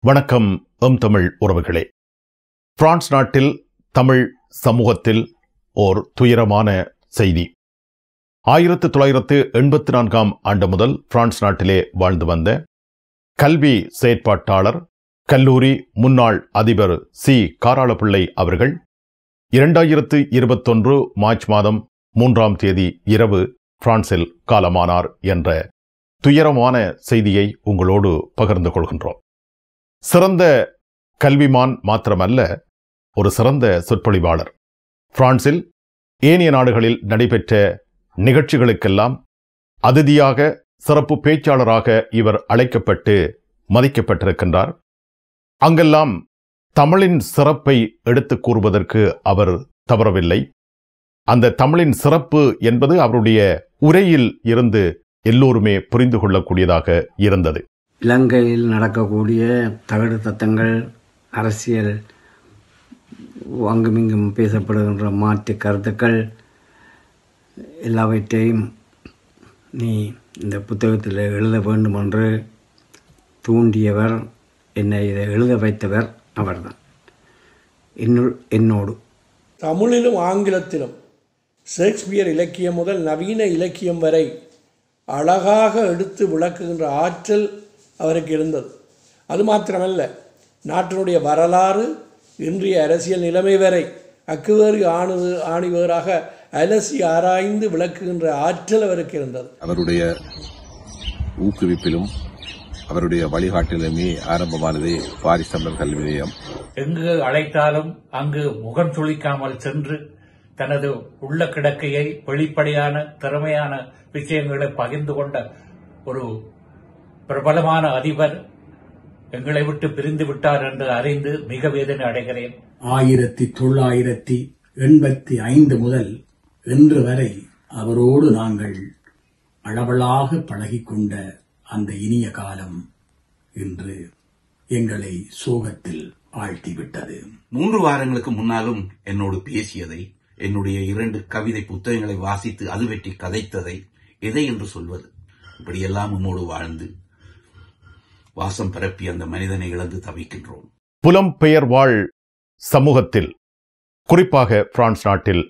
வணக்கம் எம் தமிழ் உறவுகளே பிரான்ஸ் நாட்டில் தமிழ் சமூகத்தில் ஓர் துயரமான செய்தி ஆயிரத்து தொள்ளாயிரத்து எண்பத்தி நான்காம் ஆண்டு முதல் பிரான்ஸ் நாட்டிலே வாழ்ந்து வந்த கல்வி செயற்பாட்டாளர் கல்லூரி முன்னாள் அதிபர் சி காராளப்பிள்ளை அவர்கள் இரண்டாயிரத்து இருபத்தொன்று மார்ச் மாதம் மூன்றாம் தேதி இரவு பிரான்சில் காலமானார் என்ற துயரமான செய்தியை உங்களோடு பகிர்ந்து கொள்கின்றோம் சிறந்த கல்விமான் மாத்திரமல்ல ஒரு சிறந்த சொற்பொழிவாளர் பிரான்சில் ஏனைய நாடுகளில் நடைபெற்ற நிகழ்ச்சிகளுக்கெல்லாம் அதிதியாக சிறப்பு பேச்சாளராக இவர் அழைக்கப்பட்டு மதிக்கப்பட்டிருக்கின்றார் அங்கெல்லாம் தமிழின் சிறப்பை எடுத்துக் கூறுவதற்கு அவர் தவறவில்லை அந்த தமிழின் சிறப்பு என்பது அவருடைய உரையில் இருந்து எல்லோருமே புரிந்து கொள்ளக்கூடியதாக இருந்தது இலங்கையில் நடக்கக்கூடிய தகடு தத்தங்கள் அரசியல் அங்குமிங்கும் பேசப்படுகின்ற மாற்று கருத்துக்கள் எல்லாவற்றையும் நீ இந்த புத்தகத்தில் எழுத வேண்டும் என்று தூண்டியவர் என்னை இதை எழுத வைத்தவர் அவர்தான் என்னுள் என்னோடு தமிழிலும் ஆங்கிலத்திலும் ஷேக்ஸ்பியர் இலக்கியம் முதல் நவீன இலக்கியம் வரை அழகாக எடுத்து விளக்குகின்ற ஆற்றல் அவருக்கு இருந்தது அது மாத்திரமல்ல நாட்டினுடைய வரலாறு இன்றைய அரசியல் நிலைமை வரை அக்குவேறு ஆணுது ஆணிவேறாக அலசி ஆராய்ந்து விளக்குகின்ற ஆற்றல் அவருக்கு இருந்தது அவருடைய ஊக்குவிப்பிலும் அவருடைய வழிகாட்டிலுமே ஆரம்பமானதே பாரிஸ் தமிழர் கல்வி நிலையம் எங்கு அழைத்தாலும் அங்கு முகம் சுளிக்காமல் சென்று தனது உள்ள கிடக்கையை வெளிப்படையான திறமையான விஷயங்களை பகிர்ந்து கொண்ட ஒரு பிரபலமான அதிபர் எங்களை விட்டு பிரிந்து விட்டார் என்று அறிந்து மிக வேதனை அடைகிறேன் ஆயிரத்தி தொள்ளாயிரத்தி எண்பத்தி ஐந்து முதல் இன்று வரை அவரோடு நாங்கள் அளவலாக பழகிக்கொண்ட அந்த இனிய காலம் இன்று எங்களை சோகத்தில் ஆழ்த்திவிட்டது மூன்று வாரங்களுக்கு முன்னாலும் என்னோடு பேசியதை என்னுடைய இரண்டு கவிதை புத்தகங்களை வாசித்து அது வெற்றி கதைத்ததை எதை என்று சொல்வது இப்படியெல்லாம் உம்மோடு வாழ்ந்து வாசம் பரப்பி அந்த மனிதனை இழந்து தவிக்கின்றோம் புலம்பெயர் வாழ் சமூகத்தில் குறிப்பாக பிரான்ஸ் நாட்டில்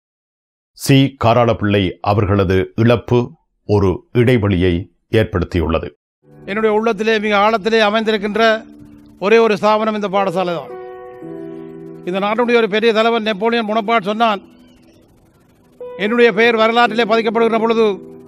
சி காராளப்பிள்ளை அவர்களது இழப்பு ஒரு இடைவெளியை ஏற்படுத்தியுள்ளது என்னுடைய உள்ளத்திலே மிக ஆழத்திலே அமைந்திருக்கின்ற ஒரே ஒரு ஸ்தாபனம் இந்த பாடசாலை தான் இந்த நாட்டுடைய ஒரு பெரிய தலைவன் நெப்போலியன் முனப்பாட் சொன்னான் என்னுடைய பெயர் வரலாற்றிலே பதிக்கப்படுகிற பொழுது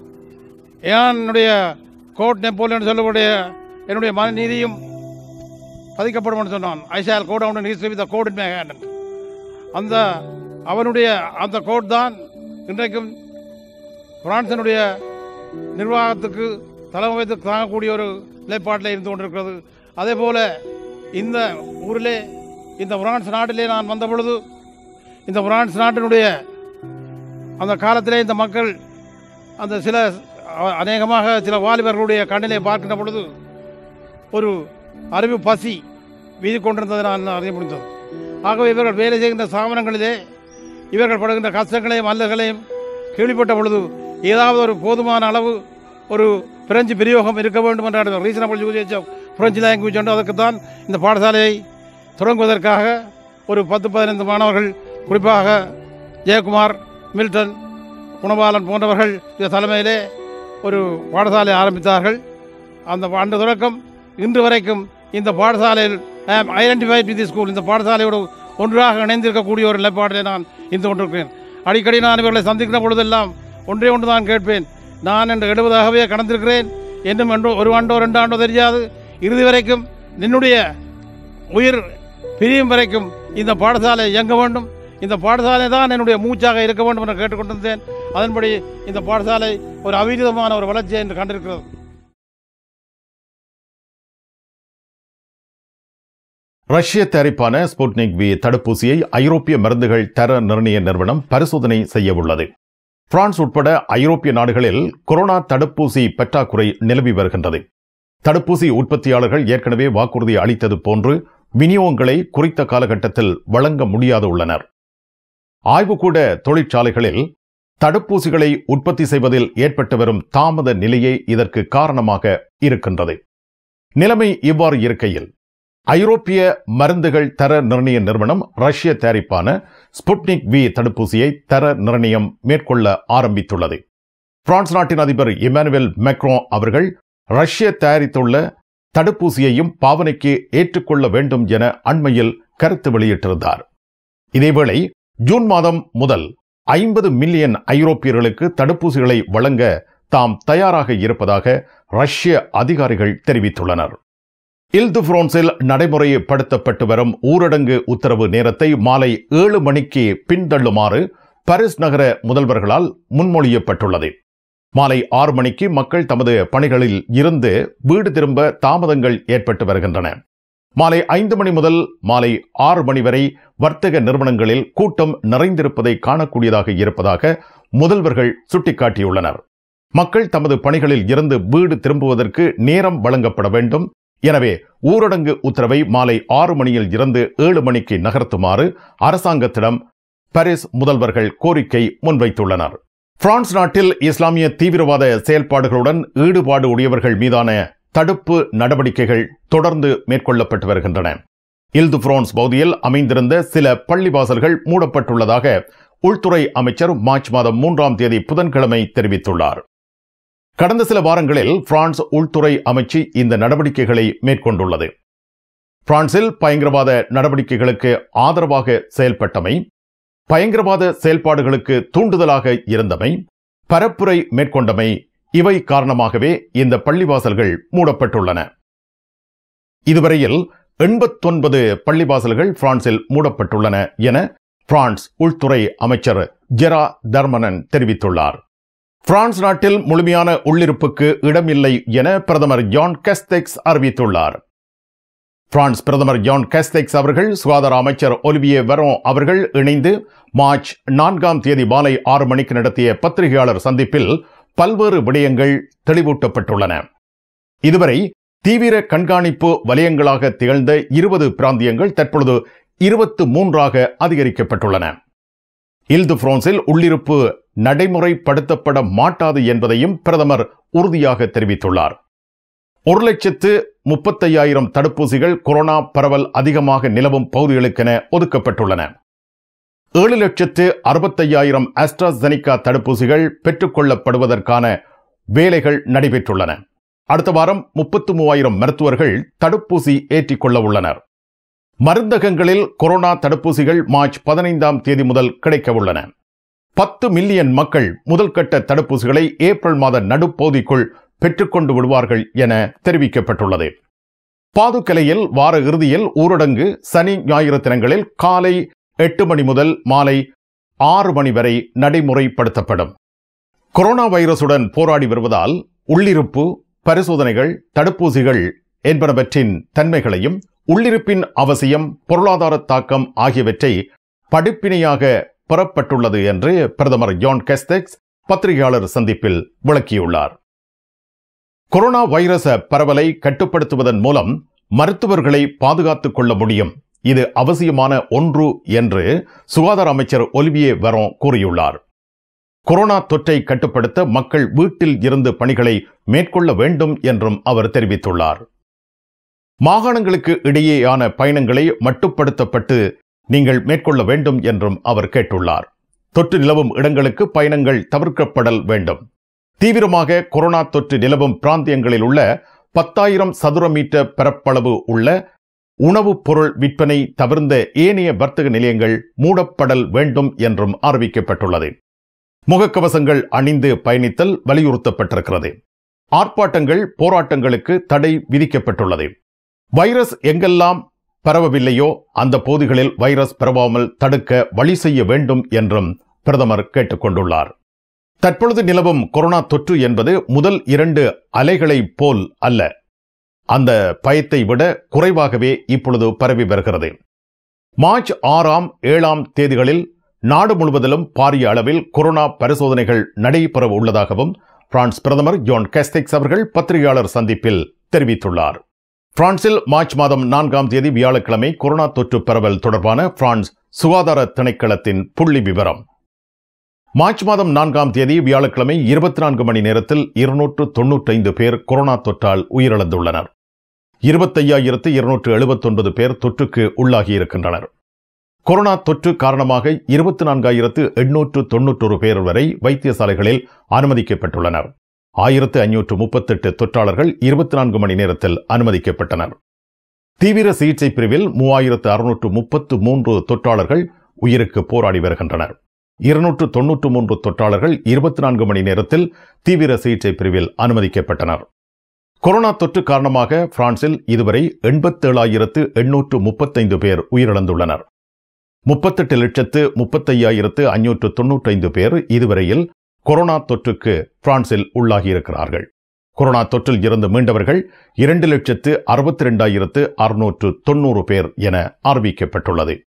ஏன் என்னுடைய கோட் நெப்போலியன் சொல்லக்கூடிய என்னுடைய மனநீதியும் பதிக்கப்படும் என்று சொன்னான் I shall code around history with code in my hand அந்த அவனுடைய அந்த கோட் தான் இன்றைக்கும் பிரான்சினுடைய நிர்வாகத்துக்கு தலைமை வைத்து தாங்கக்கூடிய ஒரு நிலைப்பாட்டில் இருந்து கொண்டிருக்கிறது அதே போல இந்த ஊரிலே இந்த பிரான்ஸ் நாட்டிலே நான் வந்த பொழுது இந்த பிரான்ஸ் நாட்டினுடைய அந்த காலத்திலே இந்த மக்கள் அந்த சில அ- அநேகமாக சில வாலிபர்களுடைய கண்ணிலே பார்க்கின்ற பொழுது ஒரு அறிவு பசி வீதி கொண்டிருந்ததை நான் அறிய முடிந்தது ஆகவே இவர்கள் வேலை செய்கின்ற ஸ்தாபனங்களிலே இவர்கள் படுகின்ற கஷ்டங்களையும் அல்லல்களையும் கேள்விப்பட்ட பொழுது ஏதாவது ஒரு போதுமான அளவு ஒரு பிரெஞ்சு பிரயோகம் இருக்க வேண்டும் என்ற reasonable usage of French language என்று அதற்கு தான் இந்த பாடசாலையை தொடங்குவதற்காக ஒரு பத்து பதினைந்து மாணவர்கள் குறிப்பாக ஜெயக்குமார் மில்டன் குணபாலன் போன்றவர்கள் இந்த தலைமையிலே ஒரு பாடசாலை ஆரம்பித்தார்கள் அந்த ஆண்டு தொடக்கம் இன்று வரைக்கும் இந்த பாடசாலையில் ஐடென்டிஃபைட் வித் ஸ்கூல் இந்த பாடசாலையோடு ஒன்றாக இணைந்திருக்கக்கூடிய ஒரு நிலைப்பாட்டிலே நான் இருந்து கொண்டிருக்கிறேன் அடிக்கடி நான் இவர்களை சந்திக்கிற பொழுதெல்லாம் ஒன்றே ஒன்று தான் கேட்பேன் நான் என்று எழுபதாகவே கடந்திருக்கிறேன் இன்னும் என்று ஒரு ஆண்டோ ரெண்டு ஆண்டோ தெரியாது இறுதி வரைக்கும் நின்னுடைய உயிர் பிரியும் வரைக்கும் இந்த பாடசாலை இயங்க வேண்டும் இந்த பாடசாலை தான் என்னுடைய மூச்சாக இருக்க வேண்டும் என்று கேட்டுக்கொண்டிருந்தேன் அதன்படி இந்த பாடசாலை ஒரு அவிரிதமான ஒரு வளர்ச்சியை என்று கண்டிருக்கிறது ரஷ்ய தயாரிப்பான ஸ்புட்னிக் வி தடுப்பூசியை ஐரோப்பிய மருந்துகள் தர நிர்ணய நிறுவனம் பரிசோதனை செய்ய உள்ளது பிரான்ஸ் உட்பட ஐரோப்பிய நாடுகளில் கொரோனா தடுப்பூசி பற்றாக்குறை நிலவி வருகின்றது தடுப்பூசி உற்பத்தியாளர்கள் ஏற்கனவே வாக்குறுதி அளித்தது போன்று விநியோகங்களை குறித்த காலகட்டத்தில் வழங்க முடியாது உள்ளனர் ஆய்வுக்கூட தொழிற்சாலைகளில் தடுப்பூசிகளை உற்பத்தி செய்வதில் ஏற்பட்டு வரும் தாமத நிலையே இதற்கு காரணமாக இருக்கின்றது நிலைமை இவ்வாறு இருக்கையில் ஐரோப்பிய மருந்துகள் தர நிர்ணய நிறுவனம் ரஷ்ய தயாரிப்பான ஸ்புட்னிக் வி தடுப்பூசியை தர நிர்ணயம் மேற்கொள்ள ஆரம்பித்துள்ளது பிரான்ஸ் நாட்டின் அதிபர் இமானுவேல் மெக்ரோ அவர்கள் ரஷ்ய தயாரித்துள்ள தடுப்பூசியையும் பாவனைக்கு ஏற்றுக்கொள்ள வேண்டும் என அண்மையில் கருத்து வெளியிட்டிருந்தார் இதேவேளை ஜூன் மாதம் முதல் ஐம்பது மில்லியன் ஐரோப்பியர்களுக்கு தடுப்பூசிகளை வழங்க தாம் தயாராக இருப்பதாக ரஷ்ய அதிகாரிகள் தெரிவித்துள்ளனர் இல்து பிரான்சில் நடைமுறைப்படுத்தப்பட்டு வரும் ஊரடங்கு உத்தரவு நேரத்தை மாலை ஏழு மணிக்கு பின்தள்ளுமாறு பாரிஸ் நகர முதல்வர்களால் முன்மொழியப்பட்டுள்ளது மாலை ஆறு மணிக்கு மக்கள் தமது பணிகளில் இருந்து வீடு திரும்ப தாமதங்கள் ஏற்பட்டு வருகின்றன மாலை ஐந்து மணி முதல் மாலை ஆறு மணி வரை வர்த்தக நிறுவனங்களில் கூட்டம் நிறைந்திருப்பதை காணக்கூடியதாக இருப்பதாக முதல்வர்கள் சுட்டிக்காட்டியுள்ளனர் மக்கள் தமது பணிகளில் இருந்து வீடு திரும்புவதற்கு நேரம் வழங்கப்பட வேண்டும் எனவே ஊரடங்கு உத்தரவை மாலை ஆறு மணியில் இருந்து ஏழு மணிக்கு நகர்த்துமாறு அரசாங்கத்திடம் பாரிஸ் முதல்வர்கள் கோரிக்கை முன்வைத்துள்ளனர் பிரான்ஸ் நாட்டில் இஸ்லாமிய தீவிரவாத செயல்பாடுகளுடன் ஈடுபாடு உடையவர்கள் மீதான தடுப்பு நடவடிக்கைகள் தொடர்ந்து மேற்கொள்ளப்பட்டு வருகின்றன இல்து பிரான்ஸ் பகுதியில் அமைந்திருந்த சில பள்ளிவாசல்கள் மூடப்பட்டுள்ளதாக உள்துறை அமைச்சர் மார்ச் மாதம் மூன்றாம் தேதி புதன்கிழமை தெரிவித்துள்ளார் கடந்த சில வாரங்களில் பிரான்ஸ் உள்துறை அமைச்சு இந்த நடவடிக்கைகளை மேற்கொண்டுள்ளது பிரான்சில் பயங்கரவாத நடவடிக்கைகளுக்கு ஆதரவாக செயல்பட்டமை பயங்கரவாத செயல்பாடுகளுக்கு தூண்டுதலாக இருந்தமை பரப்புரை மேற்கொண்டமை இவை காரணமாகவே இந்த பள்ளிவாசல்கள் மூடப்பட்டுள்ளன இதுவரையில் எண்பத்தொன்பது பள்ளிவாசல்கள் பிரான்சில் மூடப்பட்டுள்ளன என பிரான்ஸ் உள்துறை அமைச்சர் ஜெரா தர்மனன் தெரிவித்துள்ளார் பிரான்ஸ் நாட்டில் முழுமையான உள்ளிருப்புக்கு இடமில்லை என பிரதமர் ஜான் கெஸ்டெக்ஸ் அறிவித்துள்ளார் பிரான்ஸ் பிரதமர் ஜான் கெஸ்டெக்ஸ் அவர்கள் சுகாதார அமைச்சர் ஒலிவியே வெரோன் அவர்கள் இணைந்து மார்ச் நான்காம் தேதி மாலை ஆறு மணிக்கு நடத்திய பத்திரிகையாளர் சந்திப்பில் பல்வேறு விடயங்கள் தெளிவூட்டப்பட்டுள்ளன இதுவரை தீவிர கண்காணிப்பு வலயங்களாக திகழ்ந்த இருபது பிராந்தியங்கள் தற்பொழுது இருபத்து மூன்றாக அதிகரிக்கப்பட்டுள்ளன இல்து பிரான்சில் உள்ளிருப்பு நடைமுறைப்படுத்தப்பட மாட்டாது என்பதையும் பிரதமர் உறுதியாக தெரிவித்துள்ளார் ஒரு லட்சத்து முப்பத்தையாயிரம் தடுப்பூசிகள் கொரோனா பரவல் அதிகமாக நிலவும் பகுதிகளுக்கென ஒதுக்கப்பட்டுள்ளன ஏழு லட்சத்து அறுபத்தையாயிரம் ஆஸ்ட்ராசெனிகா தடுப்பூசிகள் பெற்றுக்கொள்ளப்படுவதற்கான வேலைகள் நடைபெற்றுள்ளன அடுத்த வாரம் முப்பத்து மூவாயிரம் மருத்துவர்கள் தடுப்பூசி ஏற்றிக்கொள்ள உள்ளனர் மருந்தகங்களில் கொரோனா தடுப்பூசிகள் மார்ச் பதினைந்தாம் தேதி முதல் கிடைக்க உள்ளன பத்து மில்லியன் மக்கள் முதல் கட்ட தடுப்பூசிகளை ஏப்ரல் மாத நடுப்பகுதிக்குள் பெற்றுக்கொண்டு விடுவார்கள் என தெரிவிக்கப்பட்டுள்ளது பாதுக்கலையில் வார இறுதியில் ஊரடங்கு சனி ஞாயிறு தினங்களில் காலை எட்டு மணி முதல் மாலை ஆறு மணி வரை நடைமுறைப்படுத்தப்படும் கொரோனா வைரசுடன் போராடி வருவதால் உள்ளிருப்பு பரிசோதனைகள் தடுப்பூசிகள் என்பனவற்றின் தன்மைகளையும் உள்ளிருப்பின் அவசியம் பொருளாதார தாக்கம் ஆகியவற்றை படிப்பினையாக பெறப்பட்டுள்ளது என்று பிரதமர் ஜான் கெஸ்டெக்ஸ் பத்திரிகையாளர் சந்திப்பில் விளக்கியுள்ளார் கொரோனா வைரச பரவலை கட்டுப்படுத்துவதன் மூலம் மருத்துவர்களை பாதுகாத்துக் கொள்ள முடியும் இது அவசியமான ஒன்று என்று சுகாதார அமைச்சர் ஒலிவியே வெரோன் கூறியுள்ளார் கொரோனா தொற்றை கட்டுப்படுத்த மக்கள் வீட்டில் இருந்து பணிகளை மேற்கொள்ள வேண்டும் என்றும் அவர் தெரிவித்துள்ளார் மாகாணங்களுக்கு இடையேயான பயணங்களை மட்டுப்படுத்தப்பட்டு நீங்கள் மேற்கொள்ள வேண்டும் என்றும் அவர் கேட்டுள்ளார் தொற்று நிலவும் இடங்களுக்கு பயணங்கள் தவிர்க்கப்படல் வேண்டும் தீவிரமாக கொரோனா தொற்று நிலவும் பிராந்தியங்களில் உள்ள பத்தாயிரம் சதுர மீட்டர் பரப்பளவு உள்ள உணவுப் பொருள் விற்பனை தவிர்ந்த ஏனைய வர்த்தக நிலையங்கள் மூடப்படல் வேண்டும் என்றும் அறிவிக்கப்பட்டுள்ளது முகக்கவசங்கள் அணிந்து பயணித்தல் வலியுறுத்தப்பட்டிருக்கிறது ஆர்ப்பாட்டங்கள் போராட்டங்களுக்கு தடை விதிக்கப்பட்டுள்ளது வைரஸ் எங்கெல்லாம் பரவவில்லையோ அந்த பகுதிகளில் வைரஸ் பரவாமல் தடுக்க வழி செய்ய வேண்டும் என்றும் பிரதமர் கேட்டுக்கொண்டுள்ளார் தற்பொழுது நிலவும் கொரோனா தொற்று என்பது முதல் இரண்டு அலைகளைப் போல் அல்ல அந்த பயத்தை விட குறைவாகவே இப்பொழுது பரவி வருகிறது மார்ச் ஆறாம் ஏழாம் தேதிகளில் நாடு முழுவதிலும் பாரிய அளவில் கொரோனா பரிசோதனைகள் நடைபெற உள்ளதாகவும் பிரான்ஸ் பிரதமர் ஜோன் கெஸ்டிக்ஸ் அவர்கள் பத்திரிகையாளர் சந்திப்பில் தெரிவித்துள்ளார் பிரான்சில் மார்ச் மாதம் நான்காம் தேதி வியாழக்கிழமை கொரோனா தொற்று பரவல் தொடர்பான பிரான்ஸ் சுகாதார திணைக்களத்தின் புள்ளி விவரம் மார்ச் மாதம் நான்காம் தேதி வியாழக்கிழமை இருபத்தி நான்கு மணி நேரத்தில் இருநூற்று தொன்னூற்றைந்து பேர் கொரோனா தொற்றால் உயிரிழந்துள்ளனர் இருபத்தையாயிரத்து இருநூற்று எழுபத்தொன்பது பேர் தொற்றுக்கு உள்ளாகியிருக்கின்றனர் கொரோனா தொற்று காரணமாக இருபத்தி நான்காயிரத்து எண்ணூற்று தொன்னூற்றொரு பேர் வரை வைத்தியசாலைகளில் அனுமதிக்கப்பட்டுள்ளனர் ஆயிரத்து ஐநூற்று முப்பத்தெட்டு தொற்றாளர்கள் இருபத்தி நான்கு மணி நேரத்தில் அனுமதிக்கப்பட்டனர் தீவிர சிகிச்சை பிரிவில் மூவாயிரத்து அறுநூற்று முப்பத்து மூன்று தொற்றாளர்கள் உயிருக்கு போராடி வருகின்றனர் இருநூற்று தொன்னூற்று மூன்று தொற்றாளர்கள் இருபத்தி நான்கு மணி நேரத்தில் தீவிர சிகிச்சை பிரிவில் அனுமதிக்கப்பட்டனர் கொரோனா தொற்று காரணமாக பிரான்சில் இதுவரை எண்பத்தேழாயிரத்து எண்ணூற்று முப்பத்தைந்து பேர் உயிரிழந்துள்ளனர் முப்பத்தெட்டு லட்சத்து முப்பத்தையாயிரத்து ஐநூற்று தொன்னூற்றைந்து பேர் இதுவரையில் கொரோனா தொற்றுக்கு பிரான்சில் உள்ளாகியிருக்கிறார்கள் கொரோனா தொற்றில் இருந்து மீண்டவர்கள் இரண்டு லட்சத்து அறுபத்தி இரண்டாயிரத்து அறுநூற்று தொன்னூறு பேர் என அறிவிக்கப்பட்டுள்ளது